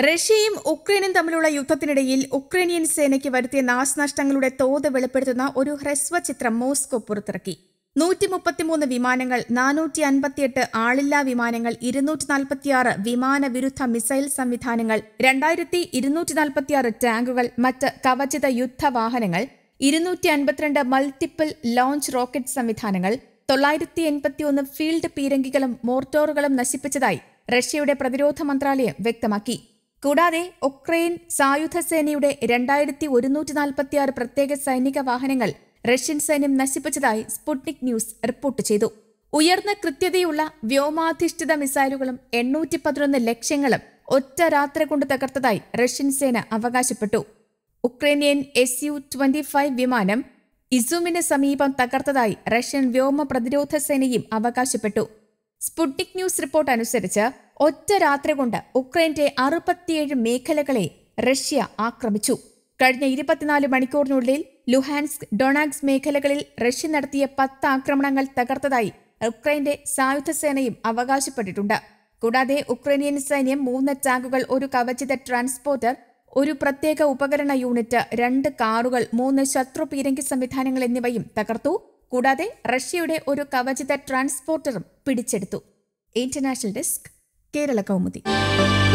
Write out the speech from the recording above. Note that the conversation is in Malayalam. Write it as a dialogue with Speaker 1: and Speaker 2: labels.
Speaker 1: റഷ്യയും ഉക്രൈനും തമ്മിലുള്ള യുദ്ധത്തിനിടയിൽ ഉക്രൈനിയൻ സേനയ്ക്ക് വരുത്തിയ നാശനഷ്ടങ്ങളുടെ തോത് വെളിപ്പെടുത്തുന്ന ഒരു ഹ്രസ്വ ചിത്രം മോസ്കോ പുറത്തിറക്കി നൂറ്റി മുപ്പത്തിമൂന്ന് വിമാനങ്ങൾ നാനൂറ്റി അൻപത്തിയെട്ട് ആളില്ലാ വിമാനങ്ങൾ ഇരുന്നൂറ്റി നാൽപ്പത്തിയാറ് വിമാന വിരുദ്ധ മിസൈൽ സംവിധാനങ്ങൾ രണ്ടായിരത്തി ഇരുന്നൂറ്റി നാൽപ്പത്തിയാറ് ടാങ്കുകൾ മറ്റ് കവചിത യുദ്ധവാഹനങ്ങൾ ഇരുന്നൂറ്റി അൻപത്തിരണ്ട് മൾട്ടിപ്പിൾ ലോഞ്ച് റോക്കറ്റ് സംവിധാനങ്ങൾ തൊള്ളായിരത്തി എൺപത്തിയൊന്ന് ഫീൽഡ് പീരങ്കികളും മോർട്ടോറുകളും നശിപ്പിച്ചതായി റഷ്യയുടെ പ്രതിരോധ മന്ത്രാലയം വ്യക്തമാക്കി കൂടാതെ ഉക്രൈൻ സായുധ സേനയുടെ രണ്ടായിരത്തി ഒരുന്നൂറ്റി നാൽപ്പത്തിയാറ് പ്രത്യേക സൈനിക വാഹനങ്ങൾ റഷ്യൻ സൈന്യം നശിപ്പിച്ചതായി സ്പുട്നിക് ന്യൂസ് റിപ്പോർട്ട് ചെയ്തു ഉയർന്ന കൃത്യതയുള്ള വ്യോമാധിഷ്ഠിത മിസൈലുകളും എണ്ണൂറ്റി പതിനൊന്ന് ലക്ഷ്യങ്ങളും ഒറ്റ രാത്രി കൊണ്ട് തകർത്തതായി റഷ്യൻ സേന അവകാശപ്പെട്ടു Ukrainian S U twenty five വിമാനം ഇസുമിന് സമീപം തകർത്തതായി റഷ്യൻ വ്യോമ പ്രതിരോധ സേനയും അവകാശപ്പെട്ടു സ്പുട്നിക് ന്യൂസ് റിപ്പോർട്ട് അനുസരിച്ച് ഒറ്റ രാത്രി കൊണ്ട് ഉക്രൈന്റെ അറുപത്തിയേഴ് മേഖലകളെ റഷ്യ ആക്രമിച്ചു കഴിഞ്ഞ ഇരുപത്തിനാല് മണിക്കൂറിനുള്ളിൽ ലുഹാൻസ്ക് ഡൊണാക്സ് മേഖലകളിൽ റഷ്യ നടത്തിയ പത്ത് ആക്രമണങ്ങൾ തകർത്തതായി ഉക്രൈന്റെ സായുധ സേനയും അവകാശപ്പെട്ടിട്ടുണ്ട് കൂടാതെ ഉക്രൈനിയൻ സൈന്യം മൂന്ന് ടാങ്കുകൾ ഒരു കവചിത ട്രാൻസ്പോർട്ടർ ഒരു പ്രത്യേക ഉപകരണ യൂണിറ്റ് രണ്ട് കാറുകൾ മൂന്ന് ശത്രു പീരങ്കി സംവിധാനങ്ങൾ എന്നിവയും തകർത്തു കൂടാതെ റഷ്യയുടെ ഒരു കവചിത ട്രാൻസ്പോർട്ടറും പിടിച്ചെടുത്തു ഇന്റർനാഷണൽ ഡെസ്ക് കേരള കൗമുദി